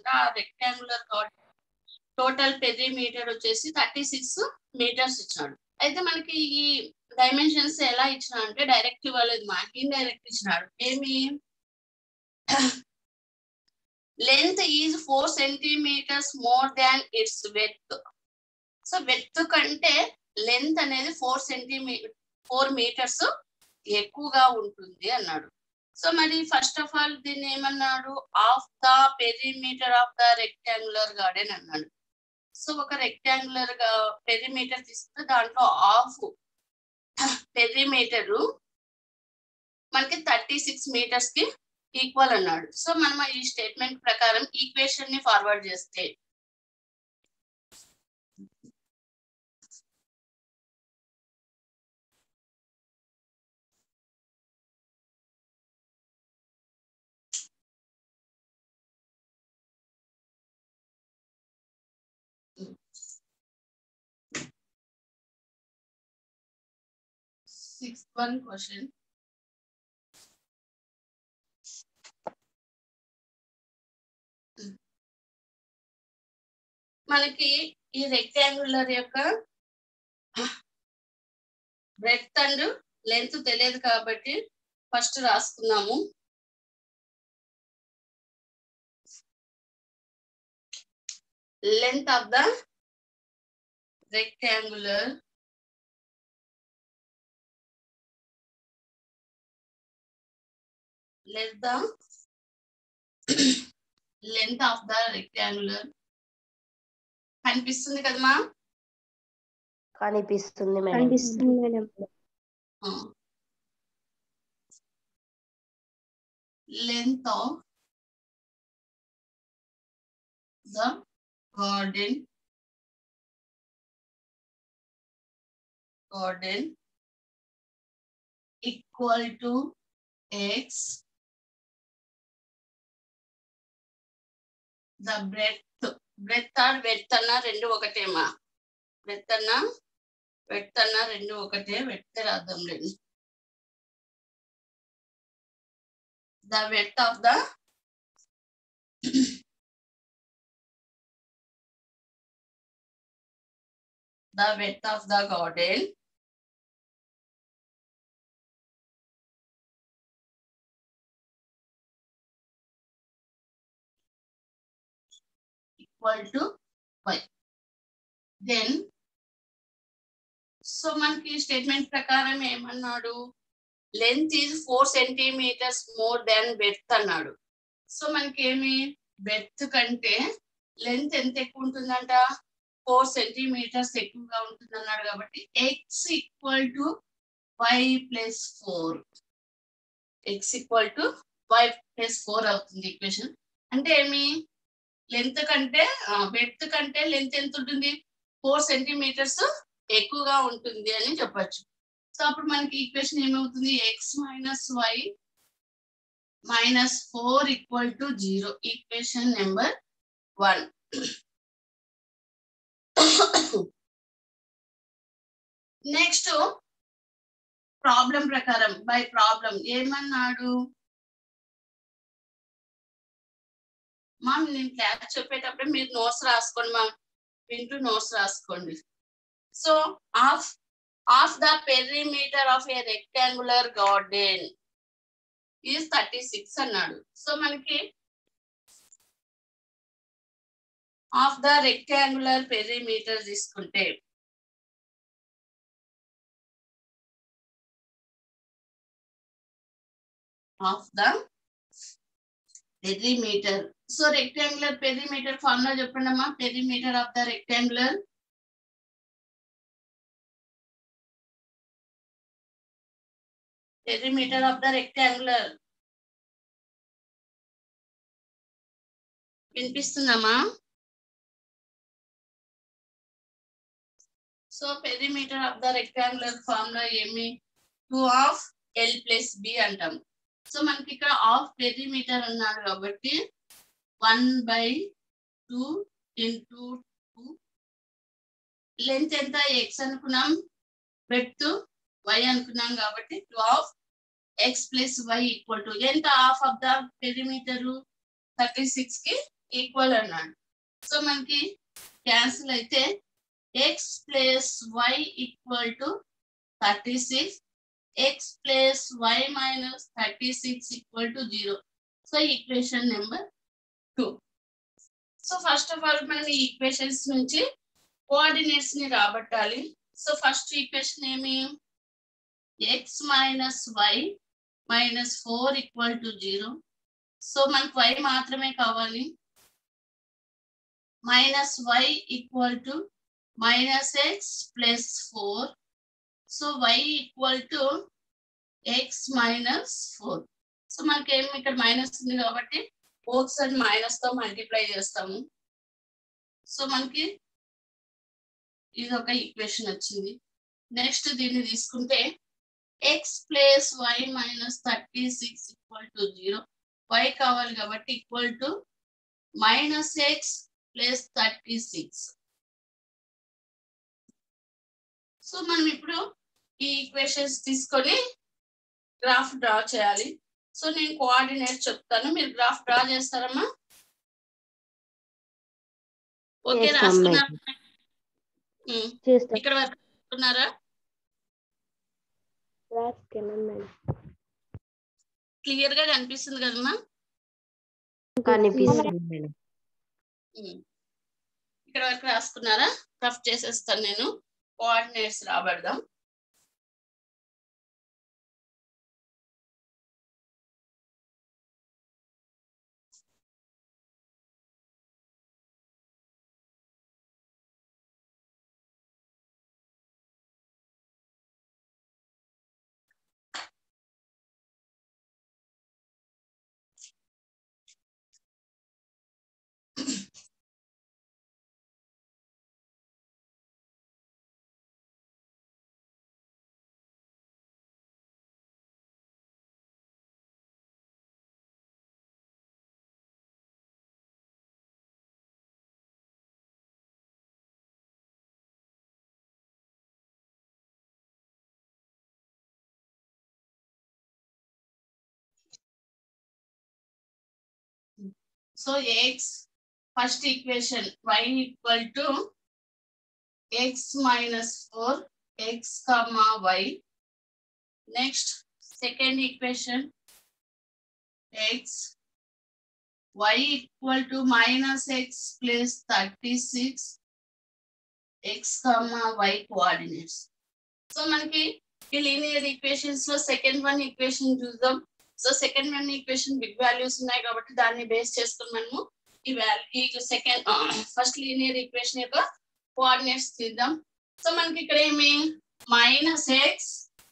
ఏమన్నాడంటే ఆ rectangular total perimeter వచ్చేసి థర్టీ సిక్స్ మీటర్స్ ఇచ్చినాడు అయితే మనకి ఈ డైమెన్షన్స్ ఎలా ఇచ్చినాడు అంటే డైరెక్ట్ ఇవ్వలేదు మనకి ఇండైరెక్ట్ ఇచ్చినాడు ఏమి length is four centimetres more than its width so width కంటే లెంత్ అనేది ఫోర్ సెంటీమీటర్ ఫోర్ మీటర్స్ ఎక్కువగా ఉంటుంది అన్నాడు సో మరి ఫస్ట్ ఆఫ్ ఆల్ దీన్ని ఏమన్నాడు of the perimeter of the rectangular garden అన్నాడు సో ఒక రెక్టాంగులర్ గా పెరిమీటర్ తీసుకుంటే దాంట్లో ఆఫ్ పెరిమీటర్ మనకి థర్టీ సిక్స్ మీటర్స్ కి ఈక్వల్ అన్నాడు సో మనం ఈ స్టేట్మెంట్ ప్రకారం ఈక్వేషన్ ని ఫార్వర్డ్ చేస్తే సిక్స్త్ వన్ క్వశ్చన్ మనకి ఈ రెక్టాంగులర్ యొక్క బ్రెడ్త్ అండ్ లెంత్ తెలియదు కాబట్టి ఫస్ట్ రాసుకున్నాము length of the rectangular let the length of the rectangular కనిపిస్తుంది కదమ్మా కనిపిస్తుంది మేడం కనిపిస్తుంది madam length of the garden garden equal to x the breadth breadth or width అన్న రెండు ఒకటేమా breadth అన్న width అన్న రెండు ఒకటే width రాద్దాం లేదు the width of the the width of the garden equal to y. Then, so మనకి statement ప్రకారం ఏమన్నాడు length is four centimetres more than breadth అన్నాడు సో మనకి ఏమి బెర్త్ కంటే లెంత్ ఎంత ఎక్కువ ఉంటుందంట ఫోర్ సెంటీమీటర్స్ ఎక్కువగా ఉంటుంది అన్నాడు కాబట్టి x equal to y plus four x equal to y plus four అవుతుంది ఈక్వేషన్ అంటే ఏమి లెంత్ కంటే బెడ్త్ కంటే లెంత్ ఎంత ఉంటుంది ఫోర్ సెంటీమీటర్స్ ఎక్కువగా ఉంటుంది అని చెప్పొచ్చు సో అప్పుడు మనకి ఈక్వేషన్ ఏమవుతుంది x minus y minus four equal to zero equation number one next problem ప్రకారం బై ప్రాబ్లం ఏమన్నాడు మామ్ నేను క్లాస్ చెప్పేటప్పుడు మీరు నోట్స్ రాసుకోండి మామ్ వింటూ నోట్స్ రాసుకోండి so of of the perimeter of a rectangular garden is thirty six అన్నాడు so మనకి ఆఫ్ ద రెక్టాంగులర్ పెరిమీటర్ తీసుకుంటే of the perimeter so rectangular perimeter formula చెప్పండి అమ్మా perimeter of the rectangular perimeter of the rectangular వినిపిస్తుందమ్మా so perimeter of the rectangular formula ఏమి two of L plus B అంటాం so మనకి ఇక్కడ of perimeter అన్నాడు కాబట్టి one by two into two length ఎంత x అనుకున్నాం బెడ్త్ వై అనుకున్నాం కాబట్టి two of x plus y equal to ఎంత half of the perimeter thirty six కి ఈక్వల్ అన్నాడు సో మనకి క్యాన్సిల్ అయితే x plus y equal to thirty six x plus y minus thirty six equal to zero so equation number two so first of all మనం ఈ equations నుంచి coordinates ని రాబట్టాలి so first equation ఏమి x minus y minus four equal to zero so మనకు y మాత్రమే కావాలి minus y equal to minus x plus four so y equal to x minus four so మనకి ఏమి ఇక్కడ మైనస్ ఉంది కాబట్టి బోత్ సైడ్ మైనస్ తో మల్టిప్లై చేస్తాము సో మనకి ఇది ఒక ఈక్వేషన్ వచ్చింది నెక్స్ట్ దీన్ని తీసుకుంటే X plus y minus thirty six equal to zero y కావాలి కాబట్టి equal to minus x plus thirty six so మనం ఇప్పుడు ఈ ఈక్వేషన్స్ తీసుకొని గ్రాఫ్ డ్రా చేయాలి సో నేను కోఆర్డినేట్ చెప్తాను మీరు గ్రాఫ్ డ్రా చేస్తారమ్మా ఓకే చేస్తాం రాసుకున్నారా మేడం. ఉమ్, చేస్తాం ఇక్కడ వరకు రాసుకున్నారా రాసుకున్నాం మేడం క్లియర్ గా కనిపిస్తుంది కదమ్మా కనిపిస్తుంది మేడం ఉమ్. ఇక్కడ వరకు రాసుకున్నారా రఫ్ చేసేస్తాను నేను కోఆర్డినేట్స్ రాబడదాం so x first equation y equal to x minus four x comma y next second equation x y equal to minus x plus thirty six x comma y coordinates so మనకి ఈ linear equations లో second one equation చూద్దాం so second one equation big values ఉన్నాయి కాబట్టి దాన్ని base చేసుకుని మనము ఈ వాల్యూ ఈ సెకండ్ ఫస్ట్ లీనియర్ ఈక్వేషన్ యొక్క కోఆర్డినేట్స్ తీద్దాం సో మనకి ఇక్కడ ఏమి minus x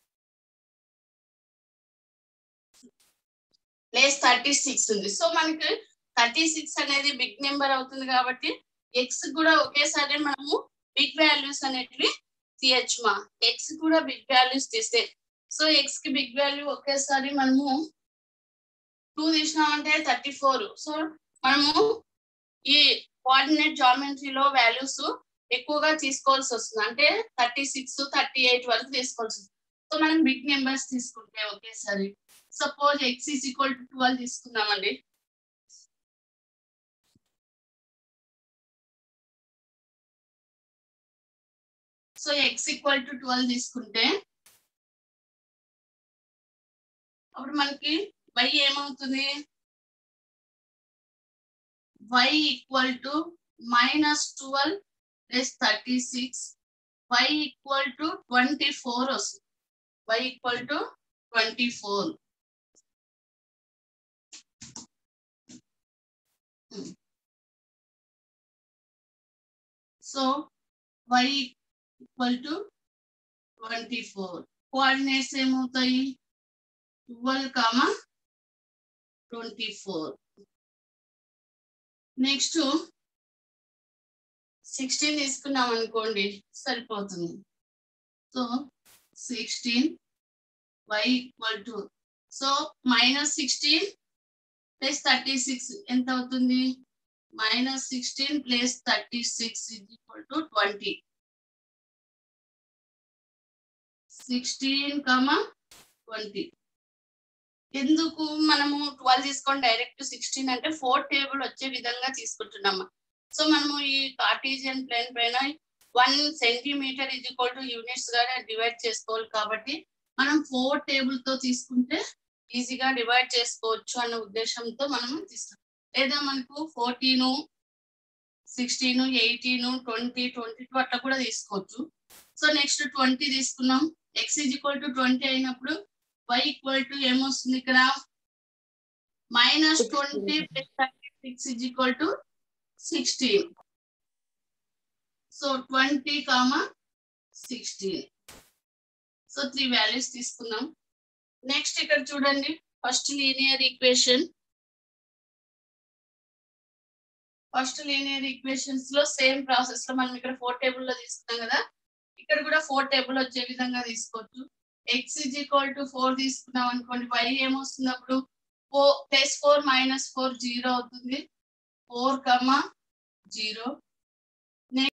plus thirty six ఉంది సో మనకి థర్టీ సిక్స్ అనేది బిగ్ నెంబర్ అవుతుంది కాబట్టి ఎక్స్ కూడా ఒకేసారి మనము బిగ్ వాల్యూస్ అనేటివి తీయచ్చు మా ఎక్స్ కూడా బిగ్ వాల్యూస్ తీస్తే సో ఎక్స్ కి బిగ్ వాల్యూ ఒకేసారి మనము టూ తీసినామంటే థర్టీ ఫోర్ సో మనము ఈ కోఆర్డినేట్ జామెట్రీలో వాల్యూస్ ఎక్కువగా తీసుకోవాల్సి వస్తుంది అంటే థర్టీ సిక్స్ థర్టీ ఎయిట్ వరకు తీసుకోవాల్సి వస్తుంది సో మనం బిగ్ నెంబర్స్ తీసుకుంటే ఒకేసారి suppose x is equal to twelve తీసుకున్నామండి so x equal to twelve తీసుకుంటే అప్పుడు మనకి వై ఏమవుతుంది y equal to minus twelve plus thirty six y equal to twenty four వస్తుంది y equal to twenty four so y equal to twenty four coordinates ఏమవుతాయి twelve comma twenty four next sixteen తీసుకున్నాం అనుకోండి సరిపోతుంది so sixteen y equal to so minus sixteen plus thirty six ఎంత అవుతుంది minus sixteen plus thirty six is equal to twenty sixteen comma twenty ఎందుకు మనము twelve తీసుకొని direct sixteen అంటే four table వచ్చే విధంగా తీసుకుంటున్నాము సో మనము ఈ కార్టీజియన్ ప్లేన్ పైన one centimetre is equal to units గా డివైడ్ చేసుకోవాలి కాబట్టి మనం ఫోర్ టేబుల్ తో తీసుకుంటే ఈజీగా డివైడ్ చేసుకోవచ్చు అన్న ఉద్దేశంతో మనం తీసుకుంటాం లేదా మనకు fourteen sixteen eighteen twenty twenty two అట్లా కూడా తీసుకోవచ్చు సో నెక్స్ట్ ట్వంటీ తీసుకున్నాం x is equal to twenty అయినప్పుడు వై ఈక్వల్ టు ఏమొస్తుంది ఇక్కడ minus twenty plus thirty six is equal to sixteen so twenty comma sixteen so three values తీసుకుందాం next ఇక్కడ చూడండి first linear equation first linear equations లో same process లో మనం ఇక్కడ ఫోర్ టేబుల్ లో తీసుకున్నాం కదా ఇక్కడ కూడా ఫోర్ టేబుల్ వచ్చే విధంగా తీసుకోవచ్చు x is equal to four తీసుకున్నాం అనుకోండి వై ఏమొస్తుంది అప్పుడు four plus four minus four zero అవుతుంది ఫోర్ కమా జీరో